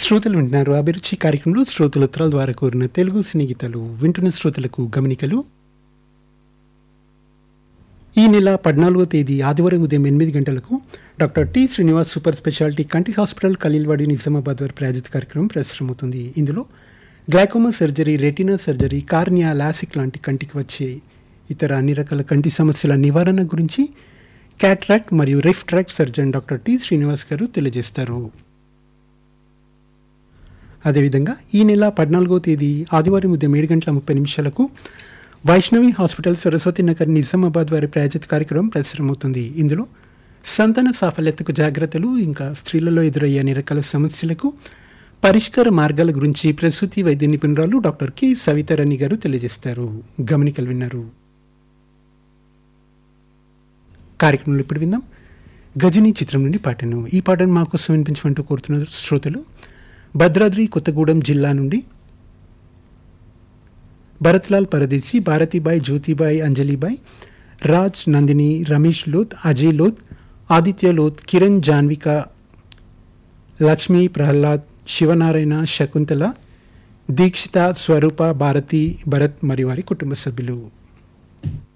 శ్రోతలు వింటున్నారు అభిరుచి కార్యక్రమంలో శ్రోతల ఉత్తరాల ద్వారా కోరిన తెలుగు సినీ గీతాలు వింటున్న శ్రోతలకు గమనికలు ఈ నెల పద్నాలుగో తేదీ ఆదివారం ఉదయం ఎనిమిది గంటలకు doctor T Srinivas super speciality కంటి హాస్పిటల్ ఖలీల్వాడి నిజామాబాద్ వారి ప్రాయోజిత కార్యక్రమం ప్రసారమవుతుంది ఇందులో glaucoma surgery retina surgery cornea LASIK లాంటి కంటికి వచ్చే ఇతర అన్ని రకాల కంటి సమస్యల నివారణ గురించి క్యాట్రాక్ట్ మరియు refractive surgeon doctor T Srinivas garu తెలియజేస్తారు అదేవిధంగా ఈ నెల పద్నాలుగో తేదీ ఆదివారం ఉదయం ఏడు గంటల ముప్పై నిమిషాలకు వైష్ణవి హాస్పిటల్ సరస్వతి నగర్ నిజామాబాద్ వారి ప్రాయోజిత కార్యక్రమం ప్రసారమవుతుంది ఇందులో సంతాన సాఫల్యతకు జాగ్రత్తలు ఇంకా స్త్రీలలో ఎదురయ్యే అన్ని రకాల సమస్యలకు పరిష్కార మార్గాల గురించి ప్రసూతి వైద్య నిపుణురాలు డాక్టర్ కె సవితారాణి గారు తెలియజేస్తారు గమనికలు విన్నారు కార్యక్రమంలో ఇప్పుడు విందాం గజనీ చిత్రం నుండి పాటను ఈ పాటను మా కోసం వినిపించమంటూ కోరుతున్న శ్రోతలు భద్రాద్రి కొత్తగూడెం జిల్లా నుండి భరత్లాల్ పరదేశి భారతీబాయ్ జ్యోతిబాయ్ అంజలిబాయ్ రాజ్ నందిని రమేష్ లోత్ అజయ్ లోత్ ఆదిత్య లోత్ కిరణ్ జాన్విక లక్ష్మీ ప్రహ్లాద్ శివనారాయణ శకుంతల దీక్షిత స్వరూప భారతి భరత్ మరియు వారి కుటుంబ సభ్యులు